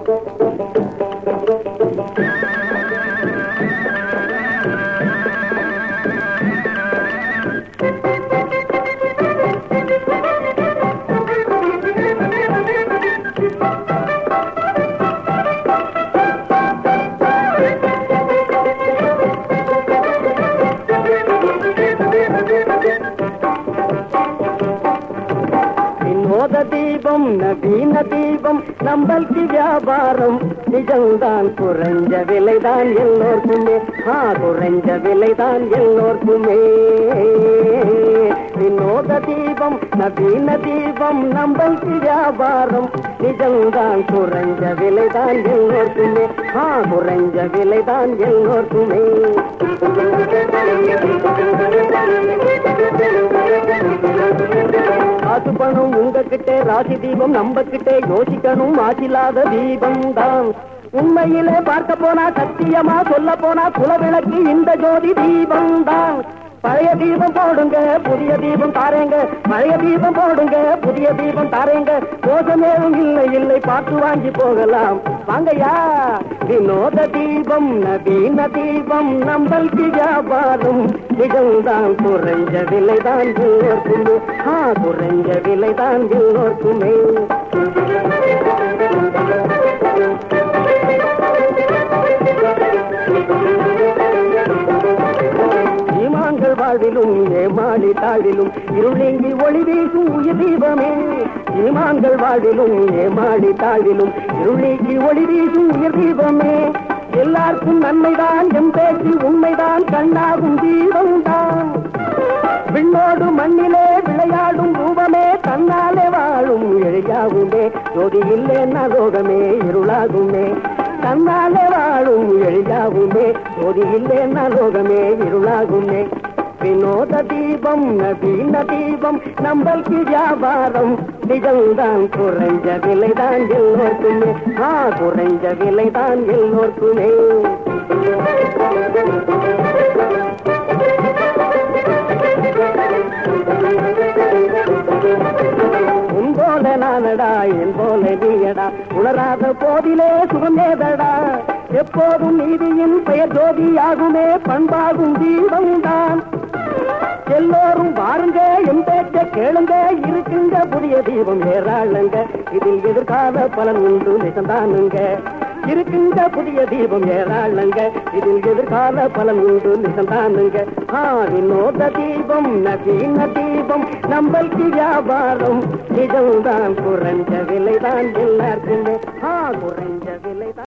வினோத தீபம் நவீன தீபம் நம்பல்க்கு வியாபாரம் நிஜம்தான் குறைஞ்ச விலைதான் எல்லோருக்குமே ஆ குறைஞ்ச விலைதான் எல்லோருக்குமே வினோத தீபம் நவீன தீபம் நம்பல்க்கு வியாபாரம் நிஜம்தான் குறைஞ்ச விலைதான் எல்லோருக்குமே ஆ குறைஞ்ச விலைதான் எல்லோருக்குமே காசு பணம் உங்ககிட்ட ராசி தீபம் நம்ம கிட்ட யோசிக்கணும் ஆசில்லாத தீபம் தான் உண்மையிலே பார்க்க போனா சத்தியமா சொல்ல போனா குலவிளக்கு இந்த ஜோதி தீபம் தான் பழைய தீபம் போடுங்க புதிய தீபம் தாரேங்க பழைய தீபம் போடுங்க புதிய தீபம் தாரேங்க மோசமேவும் இல்லை இல்லை பார்த்து வாங்கி போகலாம் வாங்கய்யா வினோத தீபம் நவீன தீபம் நம்பல்க்கு வியாபாரம் நிஜம்தான் குறைஞ்ச விலைதான் எல்லோருக்குமே ஆ குறைஞ்ச விலைதான் எல்லோருக்குமே ஈமான்கள் வாழ்விலும் ஏமாளி தாழிலும் இருளேங்கி ஒளி வீசும் உயிர் தீபமே ஈமான்கள் வாழ்விலும் ஏமாளி தாழிலும் இருளேங்கி ஒளி வீசும் உயிர் தீபமே எல்லாருக்கும் நன்மைதான் எம் பேச்சு உண்மைதான் கண்ணாகும் தீபம் தான் விண்ணோடு மண்ணிலே விளையாடும் ரூபமே தன்னாலே வாழும் எழியாகுமே ஜோதி இல்லைன்னா லோகமே இருளாகுமே தன்னாலே வாழும் எழியாகுமே ஜோதி இல்லைன்னா லோகமே இருளாகுமே வினோத தீபம் நவீன தீபம் நம்பல்க்கு வியாபாரம் நிஜம்தான் குறைஞ்ச விலைதான் எல்லோருக்குமே ஆ குறைஞ்ச விலைதான் எல்லோருக்குமே உன் போல நானடா என் போல நீயடா உணராத போதிலே சுகமேதடா எப்போதும் நீதியின் பெயர் ஜோதியாகுமே பண்பாகும் தீபம் தான் எல்லோரும் பாருங்க என் பேச்ச கேளுங்க இருக்குங்க புதிய தீபம் ஏறாளுங்க இதில் எதிர்கால பலன் உண்டு நிசந்தானுங்க இருக்குங்க புதிய தீபம் ஏறாளுங்க இதில் எதிர்கால பலன் உண்டு நிசந்தானுங்க ஆ வினோத தீபம் நவீன தீபம் நம்பல்க்கு வியாபாரம் நிஜம்தான் குறைஞ்ச விலைதான் எல்லாருக்குமே ஆ குறைஞ்ச விலைதான்